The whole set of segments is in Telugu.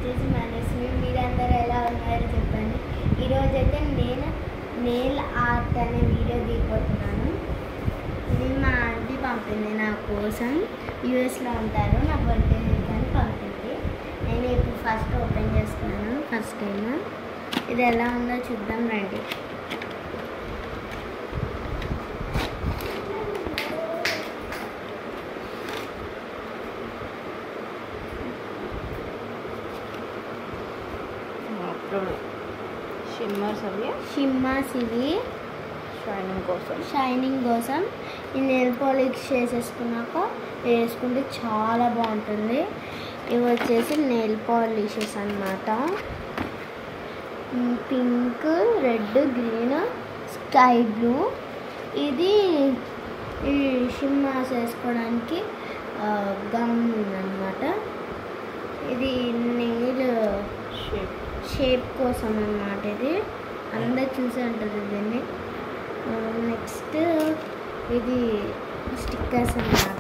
వచ్చేసి మనస్వి మీరందరూ ఎలా ఉన్నారో చెప్పండి ఈరోజు అయితే నేను నేల్ ఆర్ట్ అనే వీడియో దిగిపోతున్నాను ఇది మా ఆంటీ పంపింది నా కోసం యూఎస్లో ఉంటారు నా బర్త్డే కానీ పంపింది నేను ఇప్పుడు ఫస్ట్ ఓపెన్ చేస్తున్నాను ఫస్ట్ టైం ఇది ఎలా ఉందో చూద్దాం రండి అప్పుడు షిమ్మర్స్ అవి షిమ్మాస్ ఇవి షైనింగ్ కోసం షైనింగ్ కోసం ఈ నెయిల్ పాలిష్ చేసేసుకున్నాక వేసుకుంటే చాలా బాగుంటుంది ఇవి వచ్చేసి నెయిల్ పాలిషెస్ అన్నమాట pink red green sky blue ఇది ఈ షిమ్మాస్ వేసుకోవడానికి గమ్ ఉందన్నమాట ఇది నెయిల్ షేప్ షేప్ కోసం అన్నమాట ఇది అందరు చూసే ఉంటుంది దీన్ని నెక్స్ట్ ఇది స్టిక్కర్స్ అన్నమాట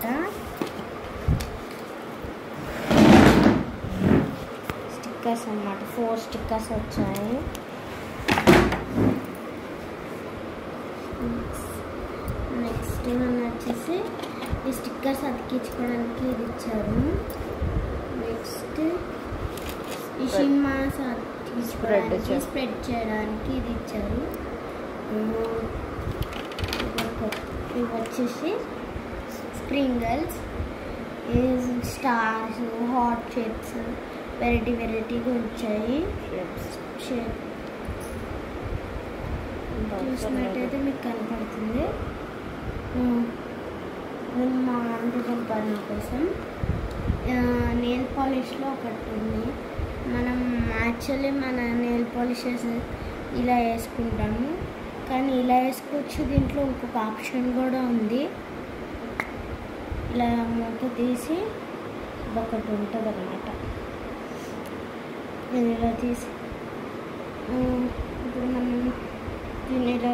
స్టిక్కర్స్ అన్నమాట ఫోర్ స్టిక్కర్స్ వచ్చాయి నెక్స్ట్ మన వచ్చేసి ఈ స్టిక్కర్స్ అతికించుకోవడానికి ఇది ఇచ్చారు నెక్స్ట్ ఈ షిమ్మాస్ తీసుకోవడానికి చేయ- స్ప్రెడ్ చేయడానికి ఇది ఇచ్చారు ఉమ్, ఇదొక- ఇవి వచ్చేసి sprinkles stars heart shapes variety వెరైటీగా వచ్చాయి షేప్స్ షేప్ చూసినట్టయితే మీకు కనపడుతుంది ఉమ్, ఇది మా ఆంటీ పంపారు నా కోసం నెయిల్ పాలిష్లో ఒకటి ఉంది మనం యాక్చువల్లీ మన నెయిల్ పాలిషెస్ ఇలా వేసుకుంటాము కానీ ఇలా వేసుకోవచ్చు దీంట్లో ఇంకొక ఆప్షన్ కూడా ఉంది ఇలా మూత తీసి ఒకటి ఉంటుంది అనమాట ఇది ఇలా తీసి ఉమ్, ఇప్పుడు మనం దీన్ని ఇలా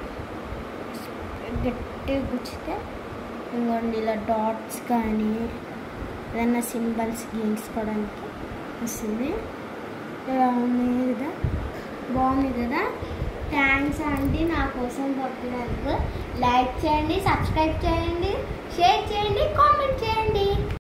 గట్టిగా గుచ్చితే ఇంకోండి ఇలా డాట్స్ కానీ ఏదైనా సింబల్స్ గీసుకోవడానికి వస్తుంది ఇలా ఉంది కదా బాగుంది కదా థ్యాంక్స్ అండి నా కోసం పంపినందుకు లైక్ చేయండి సబ్స్క్రైబ్ చేయండి షేర్ చేయండి కామెంట్ చేయండి